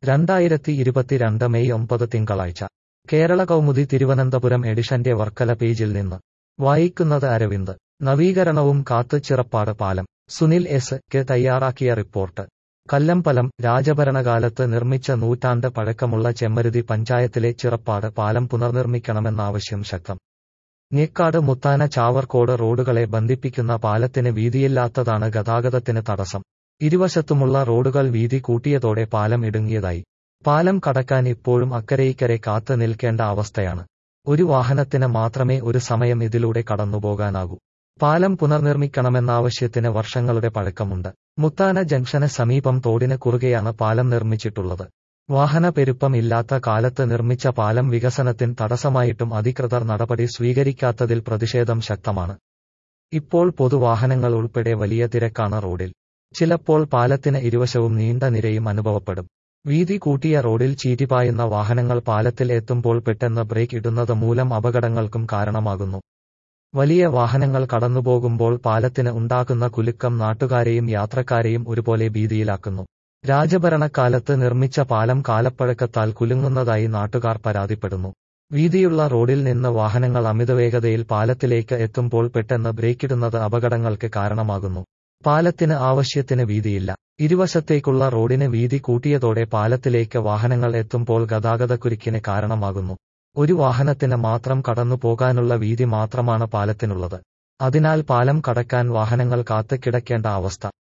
രണ്ടായിരത്തി ഇരുപത്തിരണ്ട് മെയ് ഒമ്പത് തിങ്കളാഴ്ച കേരള കൗമുദി തിരുവനന്തപുരം എഡിഷന്റെ വർക്കല പേജിൽ നിന്ന് വായിക്കുന്നത് അരവിന്ദ് നവീകരണവും കാത്ത് ചിറപ്പാട് പാലം സുനിൽ എസ് കെ തയ്യാറാക്കിയ റിപ്പോർട്ട് കല്ലമ്പലം രാജഭരണകാലത്ത് നിർമ്മിച്ച നൂറ്റാണ്ട് പഴക്കമുള്ള ചെമ്മരുതി പഞ്ചായത്തിലെ ചിറപ്പാട് പാലം പുനർനിർമ്മിക്കണമെന്നാവശ്യം ശക്തം ഞെക്കാട് മുത്താന ചാവർക്കോട് റോഡുകളെ ബന്ധിപ്പിക്കുന്ന പാലത്തിന് വീതിയില്ലാത്തതാണ് ഗതാഗതത്തിന് തടസ്സം ഇരുവശത്തുമുള്ള റോഡുകൾ വീതി കൂട്ടിയതോടെ പാലം ഇടുങ്ങിയതായി പാലം കടക്കാൻ ഇപ്പോഴും അക്കരയിക്കരെ കാത്തു നിൽക്കേണ്ട അവസ്ഥയാണ് ഒരു വാഹനത്തിന് മാത്രമേ ഒരു സമയം ഇതിലൂടെ കടന്നുപോകാനാകൂ പാലം പുനർനിർമ്മിക്കണമെന്നാവശ്യത്തിന് വർഷങ്ങളുടെ പഴക്കമുണ്ട് മുത്താന ജംഗ്ഷന് സമീപം തോടിന് കുറുകെയാണ് പാലം നിർമ്മിച്ചിട്ടുള്ളത് വാഹന പെരുപ്പം ഇല്ലാത്ത കാലത്ത് നിർമ്മിച്ച പാലം വികസനത്തിന് തടസ്സമായിട്ടും അധികൃതർ നടപടി സ്വീകരിക്കാത്തതിൽ പ്രതിഷേധം ശക്തമാണ് ഇപ്പോൾ പൊതുവാഹനങ്ങൾ ഉൾപ്പെടെ വലിയ തിരക്കാണ് റോഡിൽ ചിലപ്പോൾ പാലത്തിന് ഇരുവശവും നീണ്ട നിരയും അനുഭവപ്പെടും വീതി കൂട്ടിയ റോഡിൽ ചീറ്റിപ്പായുന്ന വാഹനങ്ങൾ പാലത്തിൽ എത്തുമ്പോൾ പെട്ടെന്ന് ബ്രേക്ക് ഇടുന്നത് മൂലം അപകടങ്ങൾക്കും കാരണമാകുന്നു വലിയ വാഹനങ്ങൾ കടന്നുപോകുമ്പോൾ പാലത്തിന് ഉണ്ടാക്കുന്ന കുലുക്കം നാട്ടുകാരെയും യാത്രക്കാരെയും ഒരുപോലെ ഭീതിയിലാക്കുന്നു രാജഭരണക്കാലത്ത് നിർമ്മിച്ച പാലം കാലപ്പഴക്കത്താൽ കുലുങ്ങുന്നതായി നാട്ടുകാർ പരാതിപ്പെടുന്നു വീതിയുള്ള റോഡിൽ നിന്ന് വാഹനങ്ങൾ അമിതവേഗതയിൽ പാലത്തിലേക്ക് എത്തുമ്പോൾ പെട്ടെന്ന് ബ്രേക്കിടുന്നത് അപകടങ്ങൾക്ക് കാരണമാകുന്നു പാലത്തിന് ആവശ്യത്തിന് വീതിയില്ല ഇരുവശത്തേക്കുള്ള റോഡിന് വീതി കൂട്ടിയതോടെ പാലത്തിലേക്ക് വാഹനങ്ങൾ എത്തുമ്പോൾ ഗതാഗതക്കുരുക്കിന് കാരണമാകുന്നു ഒരു വാഹനത്തിന് മാത്രം കടന്നു പോകാനുള്ള വീതി മാത്രമാണ് പാലത്തിനുള്ളത് അതിനാൽ പാലം കടക്കാൻ വാഹനങ്ങൾ കാത്ത് കിടക്കേണ്ട അവസ്ഥ